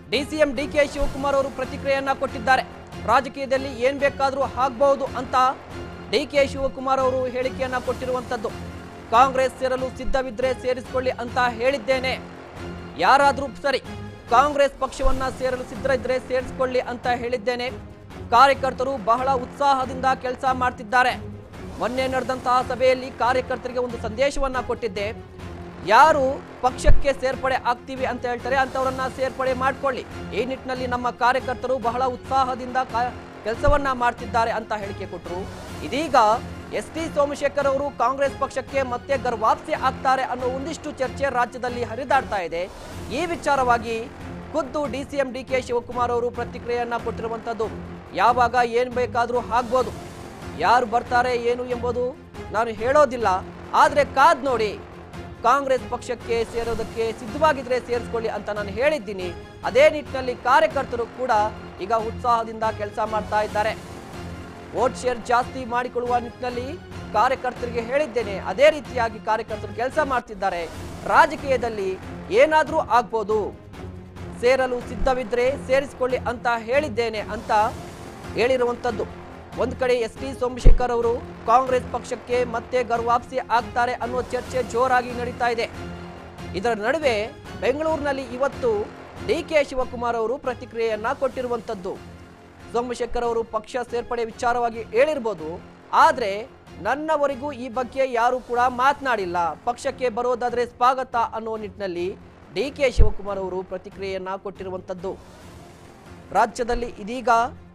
DCM D K Shivakumar ಅವರು ಪ್ರತಿಕ್ರಿಯೆಯನ್ನ ಕೊಟ್ಟಿದ್ದಾರೆ ರಾಜಕೀಯದಲ್ಲಿ ಏನ್ ಬೇಕಾದ್ರೂ ಆಗ್ಬಹುದು ಅಂತ ಡಿ ಕೆ ಶಿವಕುಮಾರ್ ಅವರು ಹೇಳಿಕೆಯನ್ನ ಕೊಟ್ಟಿರುವಂತದ್ದು ಕಾಂಗ್ರೆಸ್ ಸೇರಲು ಸಿದ್ಧವಿದ್ರೆ ಸೇರಿಸಿಕೊಳ್ಳಿ ಅಂತ ಹೇಳಿದ್ದೇನೆ ಯಾರಾದ್ರೂ ಸರಿ ಕಾಂಗ್ರೆಸ್ ಪಕ್ಷವನ್ನ ಸೇರಲು ಸಿದ್ಧರಿದ್ರೆ ಸೇರಿಸಿಕೊಳ್ಳಿ ಅಂತ ಹೇಳಿದ್ದೇನೆ ಕಾರ್ಯಕರ್ತರು ಬಹಳ ಉತ್ಸಾಹದಿಂದ ಕೆಲಸ ಮಾಡ್ತಿದ್ದಾರೆ ಮೊನ್ನೆ ನಡೆದಂತಹ ಸಭೆಯಲ್ಲಿ ಕಾರ್ಯಕರ್ತರಿಗೆ ಒಂದು ಸಂದೇಶವನ್ನ ಕೊಟ್ಟಿದ್ದೆ ಯಾರು ಪಕ್ಷಕ್ಕೆ ಸೇರ್ಪಡೆ ಆಗ್ತೀವಿ ಅಂತ ಹೇಳ್ತಾರೆ ಅಂತವರನ್ನ ಸೇರ್ಪಡೆ ಮಾಡ್ಕೊಳ್ಳಿ ಈ ನಿಟ್ಟಿನಲ್ಲಿ ನಮ್ಮ ಕಾರ್ಯಕರ್ತರು ಬಹಳ ಉತ್ಸಾಹದಿಂದ ಕೆಲಸವನ್ನ ಮಾಡ್ತಿದ್ದಾರೆ ಅಂತ ಹೇಳಿಕೆ ಕೊಟ್ಟರು ಇದೀಗ ಎಸ್ ಟಿ ಸೋಮಶೇಖರ್ ಅವರು ಕಾಂಗ್ರೆಸ್ ಪಕ್ಷಕ್ಕೆ ಮತ್ತೆ ಗರ್ವಾಪ್ಸಿ ಆಗ್ತಾರೆ ಅನ್ನೋ ಒಂದಿಷ್ಟು ಚರ್ಚೆ ರಾಜ್ಯದಲ್ಲಿ ಹರಿದಾಡ್ತಾ ಇದೆ ಈ ವಿಚಾರವಾಗಿ ಖುದ್ದು D C M D K Shivakumar ಅವರು ಪ್ರತಿಕ್ರಿಯೆಯನ್ನ ಕೊಟ್ಟಿರುವಂತದ್ದು ಯಾವಾಗ ಏನ್ ಬೇಕಾದ್ರೂ ಆಗ್ಬೋದು ಯಾರು ಬರ್ತಾರೆ ಏನು ಎಂಬುದು ನಾನು ಹೇಳೋದಿಲ್ಲ ಆದ್ರೆ ಕಾದ್ ನೋಡಿ ಕಾಂಗ್ರೆಸ್ ಪಕ್ಷಕ್ಕೆ ಸೇರೋದಕ್ಕೆ ಸಿದ್ಧವಾಗಿದ್ರೆ ಸೇರಿಸ್ಕೊಳ್ಳಿ ಅಂತ ನಾನು ಹೇಳಿದ್ದೀನಿ ಅದೇ ನಿಟ್ಟಿನಲ್ಲಿ ಕಾರ್ಯಕರ್ತರು ಕೂಡ ಈಗ ಉತ್ಸಾಹದಿಂದ ಕೆಲಸ ಮಾಡ್ತಾ ಇದ್ದಾರೆ ವೋಟ್ ಶೇರ್ ಜಾಸ್ತಿ ಮಾಡಿಕೊಳ್ಳುವ ನಿಟ್ಟಿನಲ್ಲಿ ಕಾರ್ಯಕರ್ತರಿಗೆ ಹೇಳಿದ್ದೇನೆ ಅದೇ ರೀತಿಯಾಗಿ ಕಾರ್ಯಕರ್ತರು ಕೆಲಸ ಮಾಡ್ತಿದ್ದಾರೆ ರಾಜಕೀಯದಲ್ಲಿ ಏನಾದ್ರೂ ಆಗ್ಬೋದು ಸೇರಲು ಸಿದ್ಧವಿದ್ರೆ ಸೇರಿಸಿಕೊಳ್ಳಿ ಅಂತ ಹೇಳಿದ್ದೇನೆ ಅಂತ ಹೇಳಿರುವಂಥದ್ದು ಒಂದ್ ಕಡೆ ಎಸ್ ಟಿ ಸೋಮಶೇಖರ್ ಅವರು ಕಾಂಗ್ರೆಸ್ ಪಕ್ಷಕ್ಕೆ ಮತ್ತೆ ಗರ್ವಾಪ್ಸಿ ಆಗ್ತಾರೆ ಅನ್ನೋ ಚರ್ಚೆ ಜೋರಾಗಿ ನಡೀತಾ ಇದೆ ಇದರ ನಡುವೆ ಬೆಂಗಳೂರಿನಲ್ಲಿ ಇವತ್ತು ಡಿ ಕೆ ಶಿವಕುಮಾರ್ ಅವರು ಪ್ರತಿಕ್ರಿಯೆಯನ್ನ ಕೊಟ್ಟಿರುವಂಥದ್ದು ಸೋಮಶೇಖರ್ ಅವರು ಪಕ್ಷ ಸೇರ್ಪಡೆ ವಿಚಾರವಾಗಿ ಹೇಳಿರ್ಬೋದು ಆದ್ರೆ ನನ್ನವರೆಗೂ ಈ ಬಗ್ಗೆ ಯಾರು ಕೂಡ ಮಾತನಾಡಿಲ್ಲ ಪಕ್ಷಕ್ಕೆ ಬರೋದಾದ್ರೆ ಸ್ವಾಗತ ಅನ್ನೋ ನಿಟ್ಟಿನಲ್ಲಿ ಡಿ ಕೆ ಶಿವಕುಮಾರ್ ಅವರು ಪ್ರತಿಕ್ರಿಯೆಯನ್ನ ಕೊಟ್ಟಿರುವಂಥದ್ದು ರಾಜ್ಯದಲ್ಲಿ ಇದೀಗ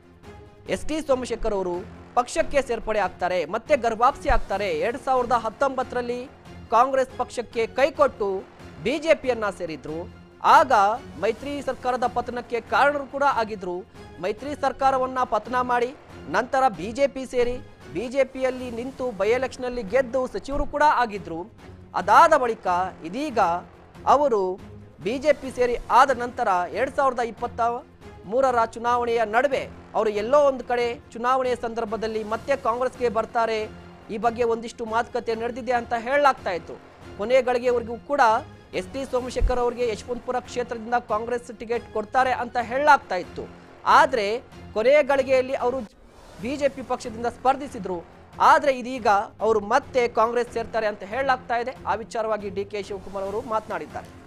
ಎಸ್ ಟಿ ಸೋಮಶೇಖರ್ ಅವರು ಪಕ್ಷಕ್ಕೆ ಸೇರ್ಪಡೆ ಆಗ್ತಾರೆ ಮತ್ತೆ ಗರ್ಭಾಪ್ಸಿ ಆಗ್ತಾರೆ ಎರಡ್ ಸಾವಿರದ ಹತ್ತೊಂಬತ್ತರಲ್ಲಿ ಕಾಂಗ್ರೆಸ್ ಪಕ್ಷಕ್ಕೆ ಕೈಕೊಟ್ಟು ಬಿಜೆಪಿಯನ್ನ ಸೇರಿದ್ರು ಆಗ ಮೈತ್ರಿ ಸರ್ಕಾರದ ಪತನಕ್ಕೆ ಕಾರಣರು ಕೂಡ ಆಗಿದ್ರು ಮೈತ್ರಿ ಸರ್ಕಾರವನ್ನ ಪತನ ಮಾಡಿ ನಂತರ ಬಿಜೆಪಿ ಸೇರಿ ಬಿಜೆಪಿಯಲ್ಲಿ ನಿಂತು ಬೈ ಎಲೆಕ್ಷನ್ನಲ್ಲಿ ಗೆದ್ದು ಸಚಿವರು ಕೂಡ ಆಗಿದ್ರು ಅದಾದ ಬಳಿಕ ಇದೀಗ ಅವರು ಬಿಜೆಪಿ ಸೇರಿ ಆದ ನಂತರ ಎರಡ್ ಸಾವಿರದ ಇಪ್ಪತ್ತ ಮೂರರ ಚುನಾವಣೆಯ ನಡುವೆ ಅವರು ಎಲ್ಲೋ ಒಂದು ಕಡೆ ಚುನಾವಣೆಯ ಸಂದರ್ಭದಲ್ಲಿ ಮತ್ತೆ ಕಾಂಗ್ರೆಸ್ಗೆ ಬರ್ತಾರೆ ಈ ಬಗ್ಗೆ ಒಂದಿಷ್ಟು ಮಾತುಕತೆ ನಡೆದಿದೆ ಅಂತ ಹೇಳಲಾಗ್ತಾ ಇತ್ತು ಕೊನೆಯ ಗಳಿಗೆವರೆಗೂ ಕೂಡ ಎಸ್ ಟಿ ಸೋಮಶೇಖರ್ ಅವರಿಗೆ ಯಶವಂತಪುರ ಕ್ಷೇತ್ರದಿಂದ ಕಾಂಗ್ರೆಸ್ ಟಿಕೆಟ್ ಕೊಡ್ತಾರೆ ಅಂತ ಹೇಳಲಾಗ್ತಾ ಇತ್ತು ಆದ್ರೆ ಕೊನೆಯ ಗಳಿಗೆಯಲ್ಲಿ ಅವರು ಬಿಜೆಪಿ ಪಕ್ಷದಿಂದ ಸ್ಪರ್ಧಿಸಿದ್ರು ಆದ್ರೆ ಇದೀಗ ಅವರು ಮತ್ತೆ ಕಾಂಗ್ರೆಸ್ ಸೇರ್ತಾರೆ ಅಂತ ಹೇಳಲಾಗ್ತಾ ಇದೆ ಆ ವಿಚಾರವಾಗಿ ಡಿ ಕೆ ಶಿವಕುಮಾರ್ ಅವರು ಮಾತನಾಡಿದ್ದಾರೆ